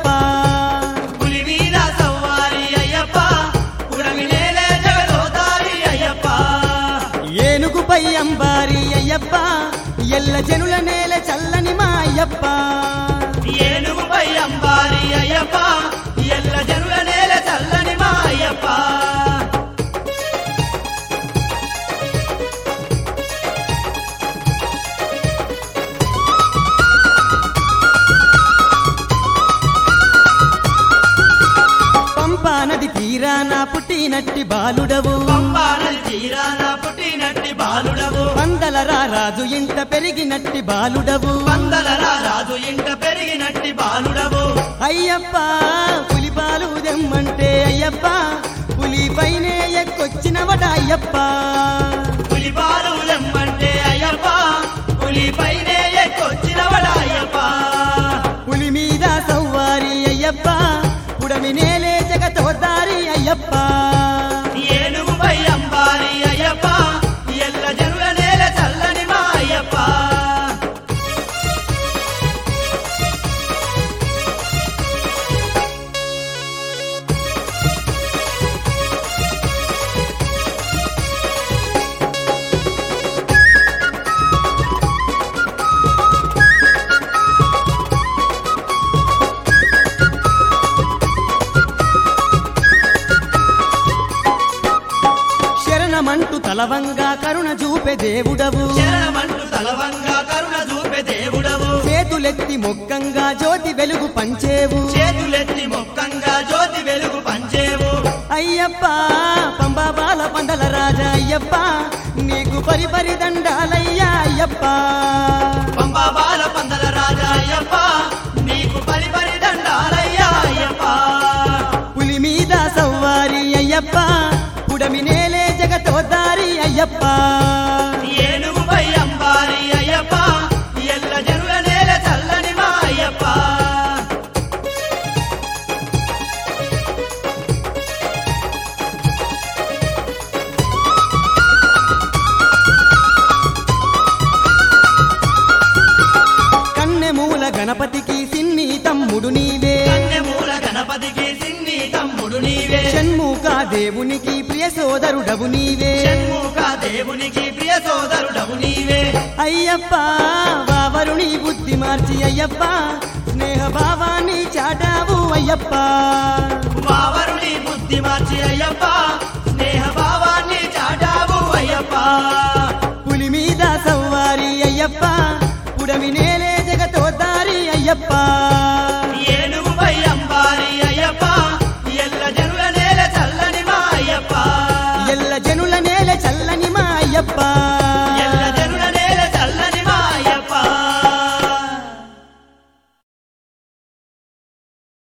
పులి మీద సవ్వారి అయ్యప్ప పుడమి నేలే జగదోదారి అయ్యప్ప ఏనుగుపై అంబారి అయ్యప్ప ఎల్ల జనుల నేల చల్లని మా అయ్యప్ప ఏనుగుపై అంబారి అయ్యప్ప ఎల్ల జనుల నేల చల్లని మా అయ్యప్ప పంపా నది తీరాన పుట్టినట్టి బాలుడవు పంపానది తీరాన పుట్టినట్టి బాలుడవు పందల రారాజు ఇంట పెరిగినట్టి బాలుడవు పందల రాజు ఇంట పెరిగినట్టి బాలుడవు అయ్యప్ప పులి పాలు దెమ్మంటే అయ్యప్ప పులి పైనే ఎక్కొచ్చినవట అయ్యప్ప పులి బాలు లెమ్మంటే అయ్యప్ప పులి పైనే ఎక్కొచ్చినవడ అయ్యప్ప పులి మీద సవ్వారి అయ్యప్ప పుడమి నేలే జగతోదారి అయ్యప్ప ఏనుగుపై అంబారి అయ్యప్ప ఎల్ల జనుల నేల చల్లని మా అయ్యప్ప శరణమంటూ తలవంగా కరుణ చూపే దేవుడవు శరణమంటూ తలవంగా కరుణ చూపే దేవుడవు చేతులెత్తి మొక్కంగా జ్యోతి వెలుగు పంచేవు చేతులెత్తి మొక్కంగా జ్యోతి వెలుగు పంచేవు అయ్యప్ప పంబా బాల పందల రాజా అయ్యప్ప నీకు పరిపరి దండాలయ్యా అయ్యప్ప పంబా బాల పందల రాజా అయ్యప్ప నీకు పరిపరి దండాలయ్యా అయ్యప్ప పులి మీద సవ్వారి అయ్యప్ప పుడమి నేలే జగతోదారి అయ్యప్ప ఏనుగుపై అంబారి అయ్యప్ప ఎల్ల జనుల నేల చల్లని మా అయ్యప్ప కన్నెమూల గణపతికి సిన్ని తమ్ముడు నీవే కన్నెమూల గణపతికి సిన్ని తమ్ముడు నీవే షణ్ముఖ దేవునికి ప్రియ సోదరుడవు నీవే షణ్ముఖ దేవునికి ప్రియ సోదరుడవు నీవే అయ్యప్ప వావరుని బుద్ధి మార్చి అయ్యప్ప